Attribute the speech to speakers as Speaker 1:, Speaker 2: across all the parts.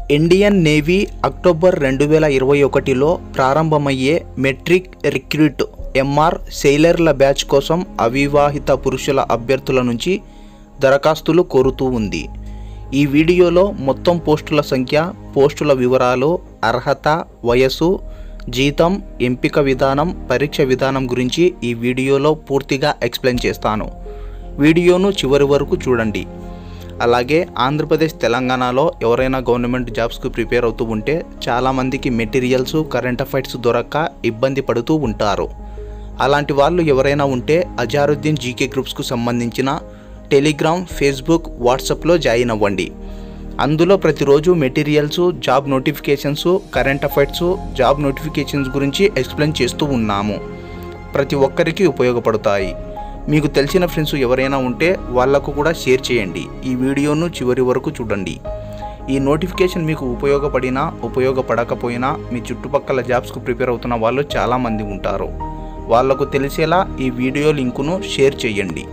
Speaker 1: Indian navy October రెండు వేల ఇరవై ఒకటిలో ప్రారంభమయ్యే మెట్రిక్ రిక్రూట్ ఎంఆర్ సెయిలర్ల బ్యాచ్ కోసం అవివాహిత పురుషుల అభ్యర్థుల నుంచి దరఖాస్తులు కోరుతూ ఉంది ఈ వీడియోలో మొత్తం పోస్టుల సంఖ్య పోస్టుల వివరాలు అర్హత వయస్సు జీతం ఎంపిక విధానం పరీక్ష విధానం గురించి ఈ వీడియోలో పూర్తిగా ఎక్స్ప్లెయిన్ చేస్తాను వీడియోను చివరి వరకు చూడండి అలాగే ఆంధ్రప్రదేశ్ తెలంగాణలో ఎవరైనా గవర్నమెంట్ జాబ్స్కు ప్రిపేర్ అవుతూ ఉంటే చాలామందికి మెటీరియల్స్ కరెంట్ అఫైర్స్ దొరక్క ఇబ్బంది పడుతూ ఉంటారు అలాంటి వాళ్ళు ఎవరైనా ఉంటే అజారుద్దీన్ జీకే గ్రూప్స్కు సంబంధించిన టెలిగ్రామ్ ఫేస్బుక్ వాట్సాప్లో జాయిన్ అవ్వండి అందులో ప్రతిరోజు materials job notifications current affairs job notifications గురించి ఎక్స్ప్లెయిన్ చేస్తూ ఉన్నాము ప్రతి ఒక్కరికి ఉపయోగపడతాయి మీకు తెలిసిన ఫ్రెండ్స్ ఎవరైనా ఉంటే వాళ్ళకు కూడా షేర్ చేయండి ఈ వీడియోను చివరి వరకు చూడండి ఈ నోటిఫికేషన్ మీకు ఉపయోగపడినా ఉపయోగపడకపోయినా మీ చుట్టుపక్కల జాబ్స్కు ప్రిపేర్ అవుతున్న వాళ్ళు చాలామంది ఉంటారు వాళ్లకు తెలిసేలా ఈ వీడియో లింకును షేర్ చేయండి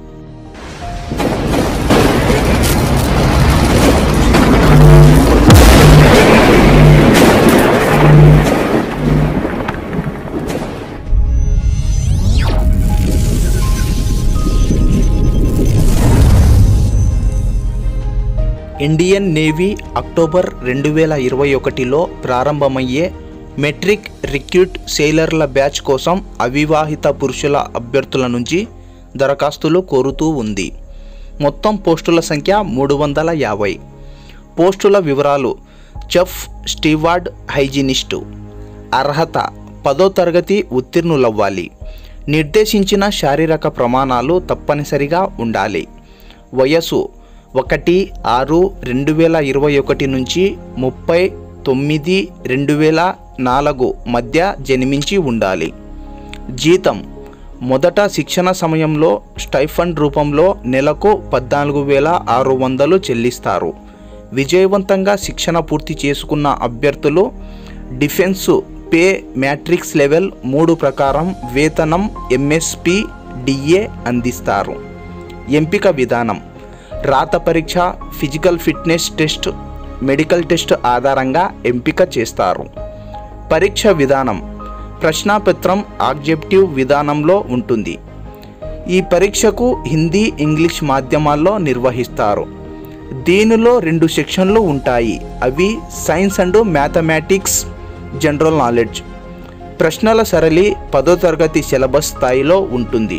Speaker 1: ఇండియన్ నేవీ అక్టోబర్ రెండు వేల ఇరవై ఒకటిలో ప్రారంభమయ్యే మెట్రిక్ రిక్రూట్ సెయిలర్ల బ్యాచ్ కోసం అవివాహిత పురుషుల అభ్యర్థుల నుంచి దరఖాస్తులు కోరుతూ ఉంది మొత్తం పోస్టుల సంఖ్య మూడు వందల యాభై పోస్టుల వివరాలు చెఫ్ స్టీవార్డ్ హైజీనిస్టు అర్హత పదో తరగతి ఉత్తీర్ణులవ్వాలి నిర్దేశించిన శారీరక ప్రమాణాలు తప్పనిసరిగా ఉండాలి వయసు ఒకటి ఆరు రెండు వేల ఇరవై ఒకటి నుంచి ముప్పై తొమ్మిది రెండు వేల నాలుగు మధ్య జన్మించి ఉండాలి జీతం మొదట శిక్షణ సమయంలో స్టైఫండ్ రూపంలో నెలకు పద్నాలుగు వేల ఆరు వందలు చెల్లిస్తారు విజయవంతంగా శిక్షణ పూర్తి చేసుకున్న అభ్యర్థులు డిఫెన్స్ పే మ్యాట్రిక్స్ లెవెల్ మూడు ప్రకారం వేతనం ఎంఎస్పి డిఏ అందిస్తారు ఎంపిక విధానం రాత పరీక్ష physical fitness test medical test ఆధారంగా ఎంపిక చేస్తారు పరీక్ష విధానం ప్రశ్నాపత్రం ఆబ్జెక్టివ్ విధానంలో ఉంటుంది ఈ పరీక్షకు హిందీ ఇంగ్లీష్ మాధ్యమాల్లో నిర్వహిస్తారు దీనిలో రెండు సెక్షన్లు ఉంటాయి అవి science and mathematics general knowledge ప్రశ్నల సరళి పదో తరగతి సిలబస్ స్థాయిలో ఉంటుంది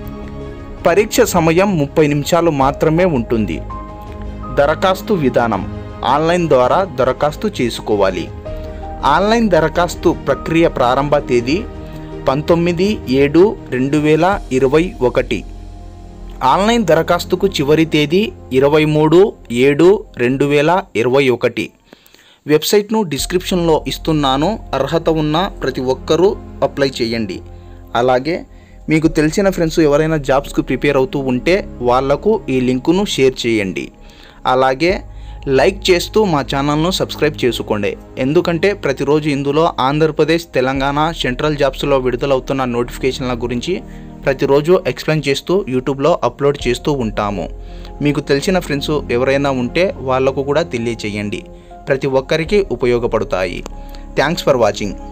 Speaker 1: పరీక్ష సమయం ముప్పై నిమిషాలు మాత్రమే ఉంటుంది దరఖాస్తు విధానం ఆన్లైన్ ద్వారా దరఖాస్తు చేసుకోవాలి ఆన్లైన్ దరఖాస్తు ప్రక్రియ ప్రారంభ తేదీ పంతొమ్మిది ఏడు రెండు వేల ఇరవై ఒకటి ఆన్లైన్ దరఖాస్తుకు చివరి తేదీ ఇరవై మూడు ఏడు రెండు వేల ఇరవై ఒకటి వెబ్సైట్ను డిస్క్రిప్షన్లో ఇస్తున్నాను అర్హత ఉన్న ప్రతి ఒక్కరూ అప్లై చేయండి అలాగే మీకు తెలిసిన ఫ్రెండ్స్ ఎవరైనా జాబ్స్కు ప్రిపేర్ అవుతూ ఉంటే వాళ్లకు ఈ లింకును షేర్ చేయండి అలాగే లైక్ చేస్తూ మా ఛానల్ను సబ్స్క్రైబ్ చేసుకోండి ఎందుకంటే ప్రతిరోజు ఇందులో ఆంధ్రప్రదేశ్ తెలంగాణ సెంట్రల్ జాబ్స్లో విడుదలవుతున్న నోటిఫికేషన్ల గురించి ప్రతిరోజు ఎక్స్ప్లెయిన్ చేస్తూ యూట్యూబ్లో అప్లోడ్ చేస్తూ ఉంటాము మీకు తెలిసిన ఫ్రెండ్స్ ఎవరైనా ఉంటే వాళ్లకు కూడా తెలియచేయండి ప్రతి ఒక్కరికి ఉపయోగపడతాయి థ్యాంక్స్ ఫర్ వాచింగ్